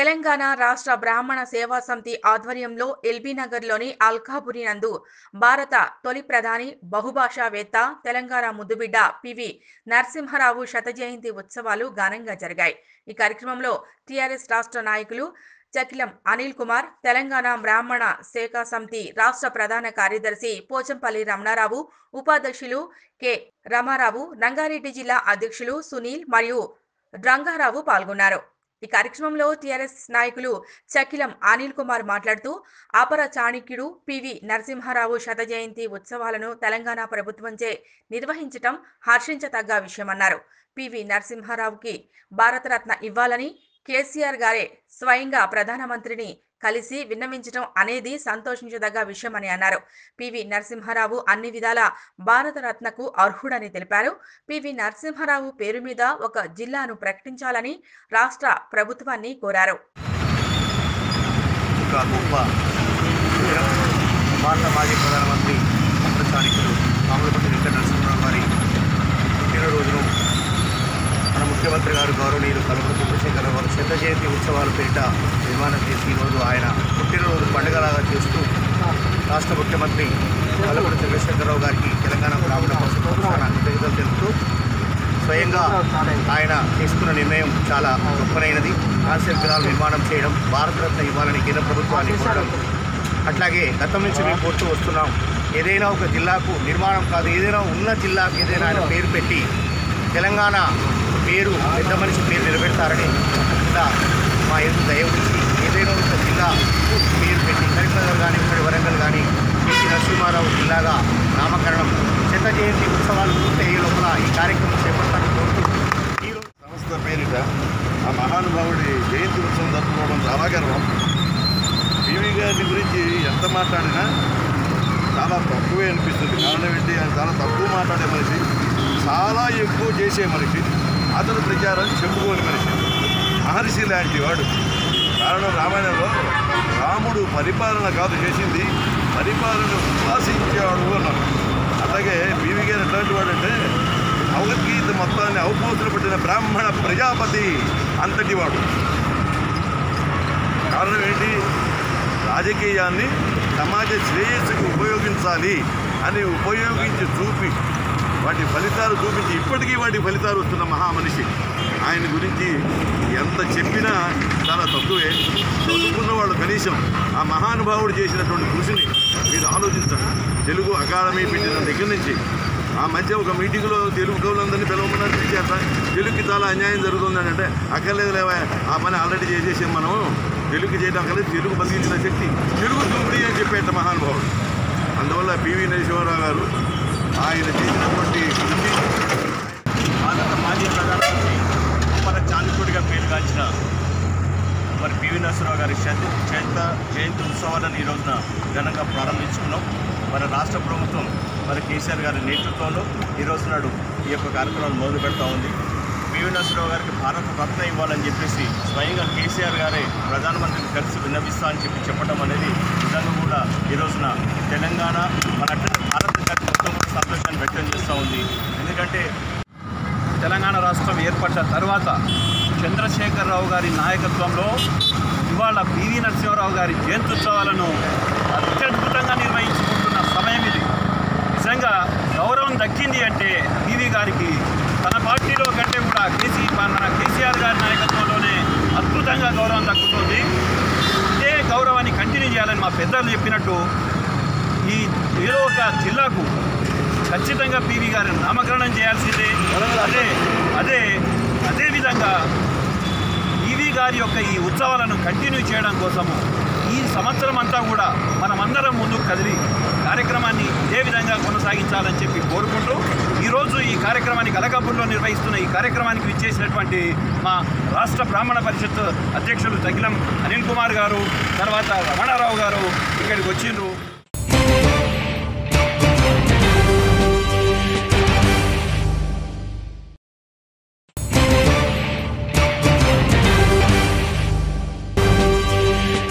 తెలంగాణ రాష్ట్ర బ్రాహ్మణ సేవా సమితి ఆధ్వర్యంలో ఎల్బీ నగర్లోని అల్కాపురి నందు భారత తొలి ప్రధాని బహుభాషావేత్త తెలంగాణ ముద్దుబిడ్డ పివి నరసింహరావు శత జయంతి ఉత్సవాలు ఘనంగా జరిగాయి ఈ కార్యక్రమంలో టీఆర్ఎస్ రాష్ట్ర నాయకులు చకిలం అనిల్ కుమార్ తెలంగాణ బ్రాహ్మణ శాఖ సమితి రాష్ట్ర ప్రధాన కార్యదర్శి పోచంపల్లి రమణారావు ఉపాధ్యక్షులు కె రమారావు రంగారెడ్డి జిల్లా అధ్యక్షులు సునీల్ మరియు రంగారావు పాల్గొన్నారు ఈ కార్యక్రమంలో టీఆర్ఎస్ నాయకులు చకిలం అనిల్ కుమార్ మాట్లాడుతూ అపర చాణక్యుడు పివి నరసింహారావు శత జయంతి ఉత్సవాలను తెలంగాణ ప్రభుత్వంచే నిర్వహించటం హర్షించతగ్గ విషయమన్నారు పివి నరసింహారావుకి భారతరత్న ఇవ్వాలని కేసీఆర్ గారే స్వయంగా ప్రధానమంత్రిని కలిసి విన్నవించడం అనేది సంతోషించదగ్గ విషయమని అన్నారు పివి నరసింహారావు అన్ని విధాల భారతరత్నకు అర్హుడని తెలిపారు పివి నరసింహారావు పేరు మీద ఒక జిల్లాను ప్రకటించాలని రాష్ట్ర ప్రభుత్వాన్ని కోరారు ఒక గొప్ప చిత్రం భారత మాజీ ప్రధానమంత్రి అగ్రచాణికులు ఆంధ్రపతి వెంకట నరసింహరావు గారి పుట్టినరోజును మన ముఖ్యమంత్రి గారు గౌరవనీయులు కల్పన చంద్రశేఖరరావు గారు శత జయంతి ఉత్సవాల పేరిట నిర్మాణం చేసి ఈరోజు ఆయన పుట్టినరోజు పండుగలాగా చేస్తూ రాష్ట్ర ముఖ్యమంత్రి కల్పన చంద్రశేఖరరావు గారికి తెలంగాణ బ్రాహ్మణ పక్షాన కృతజ్ఞతలు తెలుపుతూ స్వయంగా ఆయన తీసుకున్న నిర్ణయం చాలా గొప్పనైనది కాన్సెప్ట్ విగ్రహాలు నిర్మాణం చేయడం భారతరత్న ఇవ్వాలని కేంద్ర ప్రభుత్వాన్ని కోరడం అట్లాగే గతం నుంచి మేము కోరుతూ వస్తున్నాం ఏదైనా ఒక జిల్లాకు నిర్మాణం కాదు ఏదైనా ఉన్న జిల్లాకు ఏదైనా ఆయన పేరు పెట్టి తెలంగాణ పేరు పెద్ద మనిషి పేరు నిలబెడతారని ఇలా మా ఎదురు దయ ఉంచి ఏదైనా ఒక జిల్లా పేరు పెట్టి కరీంనగర్ కానీ ఇక్కడ వరంగల్ కానీ కేసీ నరసింహారావు జిల్లాగా నామకరణం శత జయంతి ఉత్సవాలు పూర్తయ్యే లోపల ఈ కార్యక్రమం చేపడతారని కోరుతూ ఈరోజు సంస్థ పేరిట ఆ మహానుభావుడి జయంతి ఉత్సవం జరుపుకోవడం చాలా గర్వం పివి గారి గురించి ఎంత మాట్లాడినా చాలా తక్కువే అనిపిస్తుంది కారణం ఏంటి ఆయన చాలా తక్కువ మాట్లాడే మనిషి చాలా ఎక్కువ చేసే మనిషి అతను ప్రచారం చెప్పుకోని మనిషి మహర్షి లాంటి వాడు కారణం రామాయణంలో రాముడు పరిపాలన కాదు చేసింది పరిపాలన ఉపాసించాడు అన్నారు అలాగే పివి గారు ఎట్లాంటి వాడంటే భగవద్గీత మొత్తాన్ని అవపోతులు పట్టిన బ్రాహ్మణ ప్రజాపతి అంతటి వాడు కారణం ఏంటి రాజకీయాన్ని సమాజ శ్రేయస్సుకు ఉపయోగించాలి అని ఉపయోగించి చూపి వాటి ఫలితాలు చూపించి ఇప్పటికీ వాటి ఫలితాలు వస్తున్న మహామనిషి ఆయన గురించి ఎంత చెప్పినా చాలా తక్కువే చదువుకున్న వాళ్ళు కనీసం ఆ మహానుభావుడు చేసినటువంటి కృషిని మీరు ఆలోచించండి తెలుగు అకాడమీ పెట్టిన దగ్గర నుంచి ఆ మధ్య ఒక మీటింగ్లో తెలుగు కవులందరినీ పిలవమన్నారు పిలిచారట తెలుగుకి చాలా అన్యాయం జరుగుతుందని అంటే అక్కర్లేదు లేవా ఆ పని ఆల్రెడీ చేసేసాం మనం తెలుగు చేయడం అక్కర్లేదు తెలుగు బతికించిన శక్తి తెలుగు దూపిడి అని చెప్పేట మహానుభావుడు అందువల్ల పివి నరసింహారావు గారు ఆయన చేసినటువంటి కృషి భారత మాజీ ప్రధానమంత్రి అపర చాణక్యుడిగా పేరుగాంచిన మరి పివి నరసింహరావు గారి శత చేత జయంతి ఉత్సవాలను ఈ రోజున ఘనంగా ప్రారంభించుకున్నాం మరి రాష్ట్ర ప్రభుత్వం మరి కేసీఆర్ గారి నేతృత్వంలో ఈ రోజు నాడు ఈ యొక్క కార్యక్రమాలు మొదలు పెడతా ఉంది పివి నరసింహరావు గారికి భారత రత్న ఇవ్వాలని చెప్పేసి స్వయంగా కేసీఆర్ గారే ప్రధానమంత్రిని కలిసి విన్నవిస్తా అని చెప్పి చెప్పడం అనేది నిజంగా కూడా ఈ రోజున తెలంగాణ మన అట్లనే భారత జాతి మొత్తం కూడా సంతోషాన్ని వ్యక్తం చేస్తూ ఉంది ఎందుకంటే తెలంగాణ రాష్ట్రం ఏర్పడ్డ తర్వాత చంద్రశేఖరరావు గారి నాయకత్వంలో ఇవాళ పివి నరసింహారావు గారి జయంత్యుత్సవాలను అత్యద్భుతంగా నిర్వహించుకుంటున్న సమయం ఇది నిజంగా గౌరవం దక్కింది అంటే పివి గారికి తన పార్టీలో కంటే కూడా కేసీ మన కేసీఆర్ గారి నాయకత్వంలోనే అద్భుతంగా గౌరవం దక్కుతుంది ఇదే గౌరవాన్ని కంటిన్యూ చేయాలని మా పెద్దలు చెప్పినట్టు ఈ ఏదో ఒక జిల్లాకు ఖచ్చితంగా పివి గారిని నామకరణం చేయాల్సిందే అదే అదే అదేవిధంగా పివి గారి యొక్క ఈ ఉత్సవాలను కంటిన్యూ చేయడం కోసము ఈ సంవత్సరం అంతా కూడా మనమందరం ముందుకు కదిలి కార్యక్రమాన్ని ఇదే విధంగా కొనసాగించాలని చెప్పి కోరుకుంటూ ఈరోజు ఈ కార్యక్రమానికి అలకాపూర్లో నిర్వహిస్తున్న ఈ కార్యక్రమానికి విచ్చేసినటువంటి మా రాష్ట్ర బ్రాహ్మణ పరిషత్ అధ్యక్షులు తగిలం అనిల్ కుమార్ గారు తర్వాత రమణారావు గారు ఇక్కడికి వచ్చిండ్రు